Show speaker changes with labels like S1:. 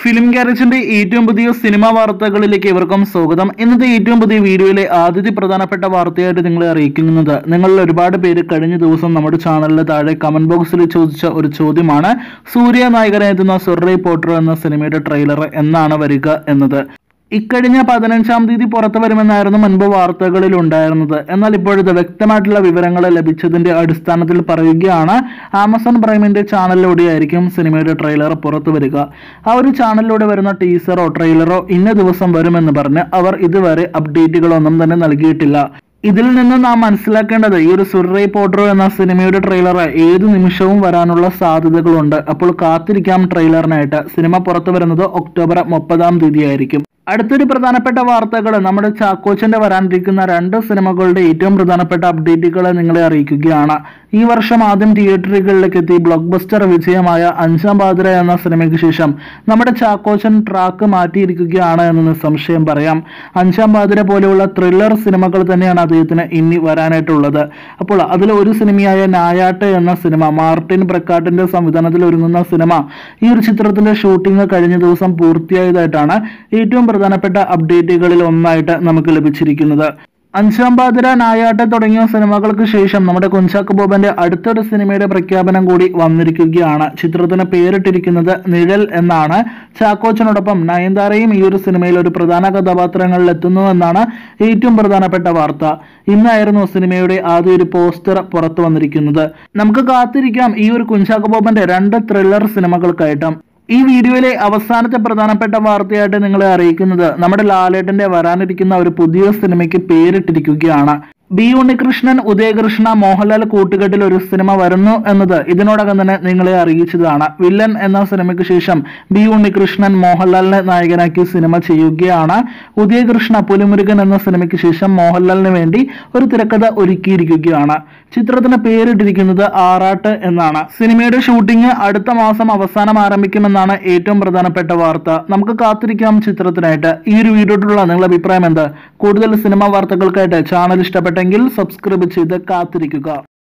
S1: film ഗാരേജിന്റെ ഏറ്റവും പുതിയ cinema വാർത്തകളിലേക്ക് ഇവർക്കും സ്വാഗതം ഇന്നത്തെ ഏറ്റവും പുതിയ വീഡിയോയിലെ ആദ്യത്തെ പ്രധാനപ്പെട്ട വാർത്തയായിട്ട് നിങ്ങളെ അറിയിക്കുന്നത് നിങ്ങളിൽ ഒരുപാട് പേര് കഴിഞ്ഞ ദിവസം നമ്മുടെ ചാനലിൽ താഴെ കമന്റ് ബോക്സിൽ ചോദിച്ച ഒരു ചോദ്യമാണ് സൂര്യ നായകനെത്തുന്ന സുറൈ പോട്ടർ എന്ന സിനിമയുടെ ട്രെയിലർ എന്നാണ് വരിക എന്നത് ഇക്കഴിഞ്ഞ പതിനഞ്ചാം തീയതി പുറത്തു വരുമെന്നായിരുന്നു മുൻപ് വാർത്തകളിൽ ഉണ്ടായിരുന്നത് എന്നാൽ ഇപ്പോഴത്തെ വ്യക്തമായിട്ടുള്ള വിവരങ്ങൾ ലഭിച്ചതിന്റെ അടിസ്ഥാനത്തിൽ പറയുകയാണ് ആമസോൺ പ്രൈമിന്റെ ചാനലിലൂടെയായിരിക്കും സിനിമയുടെ ട്രെയിലർ പുറത്തു വരിക ആ ഒരു ചാനലിലൂടെ വരുന്ന ടീസറോ ട്രെയിലറോ ഇന്ന ദിവസം വരുമെന്ന് പറഞ്ഞ് അവർ ഇതുവരെ അപ്ഡേറ്റുകളൊന്നും തന്നെ നൽകിയിട്ടില്ല ഇതിൽ നിന്ന് നാം മനസ്സിലാക്കേണ്ടത് ഈ ഒരു സുറൈ പോട്ടറോ എന്ന സിനിമയുടെ ട്രെയിലർ ഏത് നിമിഷവും വരാനുള്ള സാധ്യതകളുണ്ട് അപ്പോൾ കാത്തിരിക്കാം ട്രെയിലറിനായിട്ട് സിനിമ പുറത്തു വരുന്നത് ഒക്ടോബർ മുപ്പതാം തീയതി ആയിരിക്കും അടുത്തൊരു പ്രധാനപ്പെട്ട വാർത്തകൾ നമ്മുടെ ചാക്കോച്ചന്റെ വരാനിരിക്കുന്ന രണ്ട് സിനിമകളുടെ ഏറ്റവും പ്രധാനപ്പെട്ട അപ്ഡേറ്റുകൾ നിങ്ങളെ അറിയിക്കുകയാണ് ഈ വർഷം ആദ്യം തിയേറ്ററുകളിലേക്ക് എത്തി ബ്ലോക്ക് ബസ്റ്റർ വിജയമായ അഞ്ചാം പാതിര എന്ന സിനിമയ്ക്ക് ശേഷം നമ്മുടെ ചാക്കോച്ചൻ ട്രാക്ക് മാറ്റിയിരിക്കുകയാണ് എന്ന് നിസ്സംശയം പറയാം അഞ്ചാം പാതിര പോലെയുള്ള ത്രില്ലർ സിനിമകൾ തന്നെയാണ് അദ്ദേഹത്തിന് ഇനി വരാനായിട്ടുള്ളത് അപ്പോൾ അതിൽ ഒരു സിനിമയായ നായാട്ട് എന്ന സിനിമ മാർട്ടിൻ പ്രക്കാട്ടിന്റെ സംവിധാനത്തിൽ ഒരുങ്ങുന്ന സിനിമ ഈ ഒരു ചിത്രത്തിന്റെ ഷൂട്ടിംഗ് കഴിഞ്ഞ ദിവസം പൂർത്തിയായതായിട്ടാണ് ഏറ്റവും പ്രധാനപ്പെട്ട അപ്ഡേറ്റുകളിൽ ഒന്നായിട്ട് നമുക്ക് ലഭിച്ചിരിക്കുന്നത് അഞ്ചാം പാതിര നായാട്ട് തുടങ്ങിയ സിനിമകൾക്ക് ശേഷം നമ്മുടെ കുഞ്ചാക്കോ ബോബന്റെ അടുത്തൊരു സിനിമയുടെ പ്രഖ്യാപനം കൂടി വന്നിരിക്കുകയാണ് ചിത്രത്തിന് പേരിട്ടിരിക്കുന്നത് നിഴൽ എന്നാണ് ചാക്കോച്ചനോടൊപ്പം നയൻതാരയും ഈ ഒരു സിനിമയിൽ ഒരു പ്രധാന കഥാപാത്രങ്ങളിൽ എത്തുന്നു എന്നാണ് ഏറ്റവും പ്രധാനപ്പെട്ട വാർത്ത ഇന്നായിരുന്നു സിനിമയുടെ ആദ്യ ഒരു പോസ്റ്റർ പുറത്തു വന്നിരിക്കുന്നത് നമുക്ക് കാത്തിരിക്കാം ഈ ഒരു കുഞ്ചാക്കോ ബോബന്റെ രണ്ട് ത്രില്ലർ സിനിമകൾക്കായിട്ടും ഈ വീഡിയോയിലെ അവസാനത്തെ പ്രധാനപ്പെട്ട വാർത്തയായിട്ട് നിങ്ങളെ അറിയിക്കുന്നത് നമ്മുടെ ലാലേട്ടന്റെ വരാനിരിക്കുന്ന ഒരു പുതിയ സിനിമയ്ക്ക് പേരിട്ടിരിക്കുകയാണ് ബി ഉണ്ണികൃഷ്ണൻ ഉദയകൃഷ്ണ മോഹൻലാൽ കൂട്ടുകെട്ടിൽ ഒരു സിനിമ വരുന്നു എന്നത് ഇതിനോടകം തന്നെ നിങ്ങളെ അറിയിച്ചതാണ് വില്ലൻ എന്ന സിനിമയ്ക്ക് ശേഷം ബി ഉണ്ണികൃഷ്ണൻ മോഹൻലാലിനെ നായകനാക്കി സിനിമ ചെയ്യുകയാണ് ഉദയകൃഷ്ണ പുലിമുരുകൻ എന്ന സിനിമയ്ക്ക് ശേഷം മോഹൻലാലിന് വേണ്ടി ഒരു തിരക്കഥ ഒരുക്കിയിരിക്കുകയാണ് ചിത്രത്തിന് പേരിട്ടിരിക്കുന്നത് ആറാട്ട് എന്നാണ് സിനിമയുടെ ഷൂട്ടിംഗ് അടുത്ത മാസം അവസാനം ആരംഭിക്കുമെന്നാണ് ഏറ്റവും പ്രധാനപ്പെട്ട വാർത്ത നമുക്ക് കാത്തിരിക്കാം ചിത്രത്തിനായിട്ട് ഈ ഒരു വീഡിയോയിലുള്ള നിങ്ങളുടെ അഭിപ്രായം എന്ത് കൂടുതൽ സിനിമാ വാർത്തകൾക്കായിട്ട് ചാനൽ ഇഷ്ടപ്പെട്ടെങ്കിൽ സബ്സ്ക്രൈബ് ചെയ്ത് കാത്തിരിക്കുക